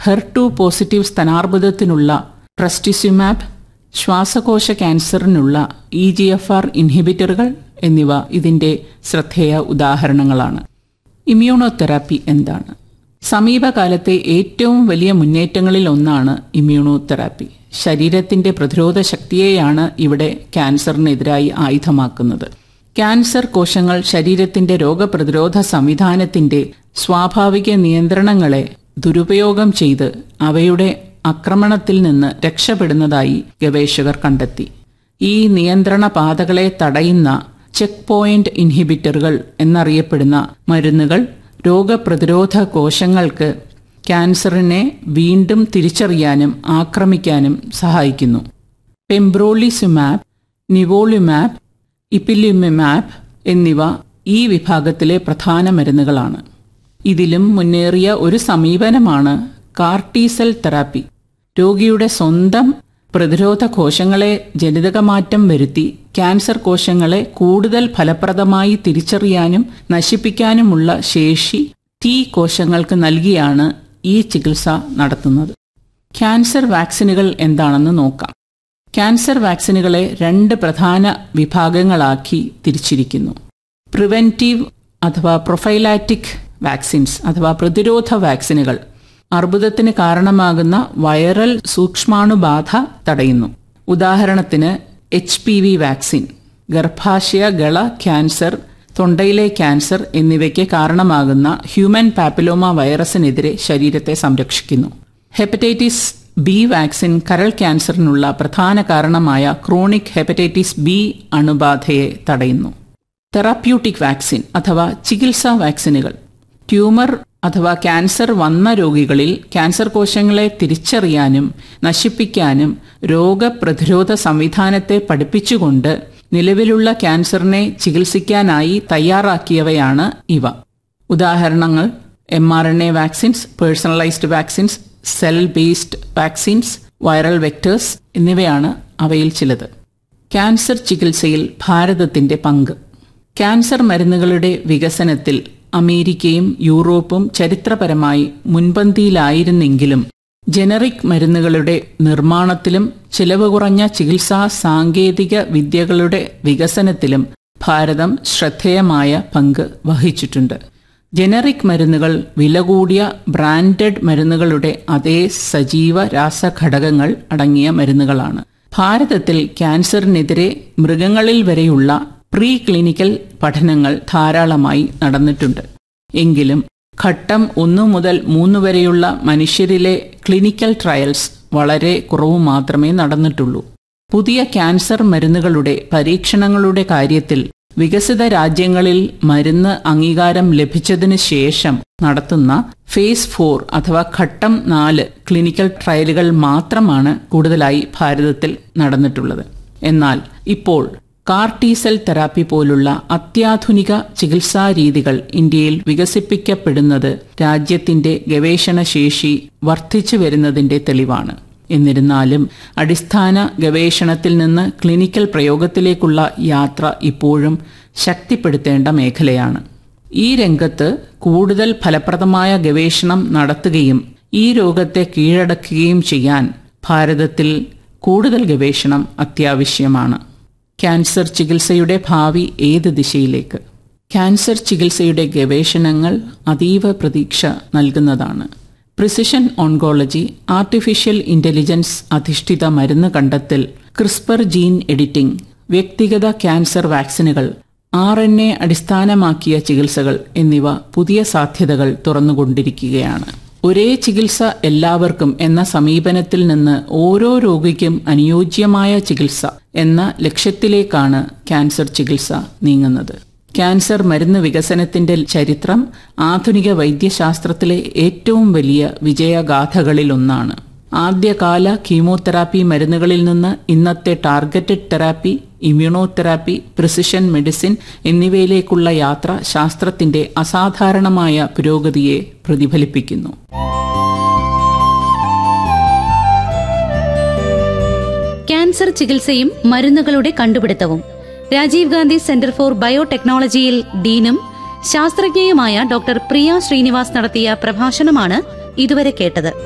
ഹെർടു positive സ്തനാർബുദത്തിനുള്ള trastuzumab ശ്വാസകോശ ക്യാൻസറിനുള്ള ഇ ജി എഫ് ആർ ഇൻഹിബിറ്ററുകൾ എന്നിവ ഇതിന്റെ ശ്രദ്ധേയ ഉദാഹരണങ്ങളാണ് ഇമ്മ്യൂണോതെറാപ്പി എന്താണ് സമീപകാലത്തെ ഏറ്റവും വലിയ മുന്നേറ്റങ്ങളിൽ ഒന്നാണ് ഇമ്മ്യൂണോതെറാപ്പി ശരീരത്തിന്റെ പ്രതിരോധ ശക്തിയെയാണ് ഇവിടെ ക്യാൻസറിനെതിരായി ആയുധമാക്കുന്നത് ക്യാൻസർ കോശങ്ങൾ ശരീരത്തിന്റെ രോഗപ്രതിരോധ സംവിധാനത്തിന്റെ സ്വാഭാവിക നിയന്ത്രണങ്ങളെ ദുരുപയോഗം ചെയ്ത് അവയുടെ ആക്രമണത്തിൽ നിന്ന് രക്ഷപ്പെടുന്നതായി ഗവേഷകർ കണ്ടെത്തി ഈ നിയന്ത്രണ പാതകളെ തടയുന്ന ചെക്ക് പോയിന്റ് ഇൻഹിബിറ്ററുകൾ എന്നറിയപ്പെടുന്ന മരുന്നുകൾ രോഗപ്രതിരോധ കോശങ്ങൾക്ക് ക്യാൻസറിനെ വീണ്ടും തിരിച്ചറിയാനും ആക്രമിക്കാനും സഹായിക്കുന്നു പെംബ്രോളിസുമാബ് നിവോളിമാബ് ഇപ്പിലിമിമാബ് എന്നിവ ഈ വിഭാഗത്തിലെ പ്രധാന മരുന്നുകളാണ് ഇതിലും മുന്നേറിയ ഒരു സമീപനമാണ് കാർട്ടീസെൽ തെറാപ്പി രോഗിയുടെ സ്വന്തം പ്രതിരോധ കോശങ്ങളെ ജനിതകമാറ്റം വരുത്തി ക്യാൻസർ കോശങ്ങളെ കൂടുതൽ ഫലപ്രദമായി തിരിച്ചറിയാനും നശിപ്പിക്കാനുമുള്ള ശേഷി ടി കോശങ്ങൾക്ക് നൽകിയാണ് ഈ ചികിത്സ നടത്തുന്നത് ക്യാൻസർ വാക്സിനുകൾ എന്താണെന്ന് നോക്കാം ക്യാൻസർ വാക്സിനുകളെ രണ്ട് പ്രധാന വിഭാഗങ്ങളാക്കി തിരിച്ചിരിക്കുന്നു പ്രിവെന്റീവ് അഥവാ പ്രൊഫൈലാറ്റിക് വാക്സിൻസ് അഥവാ പ്രതിരോധ വാക്സിനുകൾ അർബുദത്തിന് കാരണമാകുന്ന വൈറൽ സൂക്ഷ്മാണുബാധ തടയുന്നു ഉദാഹരണത്തിന് എച്ച് പി വി വാക്സിൻ ഗർഭാശയ ഗള ക്യാൻസർ തൊണ്ടയിലെ ക്യാൻസർ എന്നിവയ്ക്ക് കാരണമാകുന്ന ഹ്യൂമൻ പാപ്പിലോമ വൈറസിനെതിരെ ശരീരത്തെ സംരക്ഷിക്കുന്നു ഹെപ്പറ്റൈറ്റിസ് ബി വാക്സിൻ കരൾ ക്യാൻസറിനുള്ള പ്രധാന കാരണമായ ക്രോണിക് ഹെപ്പറ്റൈറ്റിസ് ബി അണുബാധയെ തടയുന്നു തെറാപ്യൂട്ടിക് വാക്സിൻ അഥവാ ചികിത്സാ വാക്സിനുകൾ ട്യൂമർ അഥവാ ക്യാൻസർ വന്ന രോഗികളിൽ ക്യാൻസർ കോശങ്ങളെ തിരിച്ചറിയാനും നശിപ്പിക്കാനും രോഗപ്രതിരോധ സംവിധാനത്തെ പഠിപ്പിച്ചുകൊണ്ട് നിലവിലുള്ള ക്യാൻസറിനെ ചികിത്സിക്കാനായി തയ്യാറാക്കിയവയാണ് ഇവ ഉദാഹരണങ്ങൾ M R N A vaccines personalised vaccines cell based vaccines viral vectors എന്നിവയാണ് അവയിൽ ചിലത് ക്യാൻസർ ചികിത്സയിൽ ഭാരതത്തിന്റെ പങ്ക് ക്യാൻസർ മരുന്നുകളുടെ വികസനത്തിൽ അമേരിക്കയും യൂറോപ്പും ചരിത്രപരമായി മുൻപന്തിയിലായിരുന്നെങ്കിലും ജനറിക് മരുന്നുകളുടെ നിർമ്മാണത്തിലും ചിലവ് കുറഞ്ഞ ചികിത്സാ സാങ്കേതിക വിദ്യകളുടെ വികസനത്തിലും ഭാരതം ശ്രദ്ധേയമായ പങ്ക് വഹിച്ചിട്ടുണ്ട് ജനറിക് മരുന്നുകൾ വില കൂടിയ ബ്രാൻഡഡ് മരുന്നുകളുടെ അതേ സജീവ രാസഘടകങ്ങൾ അടങ്ങിയ മരുന്നുകളാണ് ഭാരതത്തിൽ ക്യാൻസറിനെതിരെ മൃഗങ്ങളിൽ വരെയുള്ള പ്രീ ക്ലിനിക്കൽ പഠനങ്ങൾ ധാരാളമായി നടന്നിട്ടുണ്ട് എങ്കിലും ഘട്ടം ഒന്നു മുതൽ മൂന്ന് വരെയുള്ള മനുഷ്യരിലെ ക്ലിനിക്കൽ ട്രയൽസ് വളരെ കുറവ് മാത്രമേ നടന്നിട്ടുള്ളൂ പുതിയ ക്യാൻസർ മരുന്നുകളുടെ പരീക്ഷണങ്ങളുടെ കാര്യത്തിൽ വികസിത രാജ്യങ്ങളിൽ മരുന്ന് അംഗീകാരം ലഭിച്ചതിന് ശേഷം നടത്തുന്ന ഫേസ് ഫോർ അഥവാ ഘട്ടം നാല് ക്ലിനിക്കൽ ട്രയലുകൾ മാത്രമാണ് കൂടുതലായി ഭാരതത്തിൽ നടന്നിട്ടുള്ളത് എന്നാൽ ഇപ്പോൾ കാർട്ടീസെൽ തെറാപ്പി പോലുള്ള അത്യാധുനിക ചികിത്സാ രീതികൾ ഇന്ത്യയിൽ വികസിപ്പിക്കപ്പെടുന്നത് രാജ്യത്തിന്റെ ഗവേഷണ ശേഷി വർദ്ധിച്ചു വരുന്നതിന്റെ തെളിവാണ് എന്നിരുന്നാലും അടിസ്ഥാന ഗവേഷണത്തിൽ നിന്ന് ക്ലിനിക്കൽ പ്രയോഗത്തിലേക്കുള്ള യാത്ര ഇപ്പോഴും ശക്തിപ്പെടുത്തേണ്ട മേഖലയാണ് ഈ രംഗത്ത് കൂടുതൽ ഫലപ്രദമായ ഗവേഷണം നടത്തുകയും ഈ രോഗത്തെ കീഴടക്കുകയും ചെയ്യാൻ ഭാരതത്തിൽ കൂടുതൽ ഗവേഷണം അത്യാവശ്യമാണ് ക്യാൻസർ ചികിത്സയുടെ ഭാവി ഏത് ദിശയിലേക്ക് ക്യാൻസർ ചികിത്സയുടെ ഗവേഷണങ്ങൾ അതീവ പ്രതീക്ഷ നൽകുന്നതാണ് പ്രിസിഷൻ ഓൺകോളജി ആർട്ടിഫിഷ്യൽ ഇന്റലിജൻസ് അധിഷ്ഠിത മരുന്ന് കണ്ടെത്തൽ ക്രിസ്പർ ജീൻ എഡിറ്റിംഗ് വ്യക്തിഗത ക്യാൻസർ വാക്സിനുകൾ ആർ എൻ എ അടിസ്ഥാനമാക്കിയ ചികിത്സകൾ എന്നിവ പുതിയ സാധ്യതകൾ തുറന്നുകൊണ്ടിരിക്കുകയാണ് ഒരേ ചികിത്സ എല്ലാവർക്കും എന്ന സമീപനത്തിൽ നിന്ന് ഓരോ രോഗിക്കും അനുയോജ്യമായ ചികിത്സ എന്ന ലക്ഷ്യത്തിലേക്കാണ് ക്യാൻസർ ചികിത്സ നീങ്ങുന്നത് ക്യാൻസർ മരുന്ന് വികസനത്തിന്റെ ചരിത്രം ആധുനിക വൈദ്യശാസ്ത്രത്തിലെ ഏറ്റവും വലിയ വിജയഗാഥകളിലൊന്നാണ് ആദ്യകാല കീമോതെറാപ്പി മരുന്നുകളിൽ നിന്ന് ഇന്നത്തെ targeted therapy immunotherapy precision medicine എന്നിവയിലേക്കുള്ള യാത്ര ശാസ്ത്രത്തിന്റെ അസാധാരണമായ പുരോഗതിയെ പ്രതിഫലിപ്പിക്കുന്നു ക്യാൻസർ ചികിത്സയും മരുന്നുകളുടെ കണ്ടുപിടുത്തവും രാജീവ് ഗാന്ധി സെന്റർ ഫോർ ബയോടെക്നോളജിയിൽ ഡീനും ശാസ്ത്രജ്ഞയുമായ ഡോക്ടർ പ്രിയ ശ്രീനിവാസ് നടത്തിയ പ്രഭാഷണമാണ് ഇതുവരെ കേട്ടത്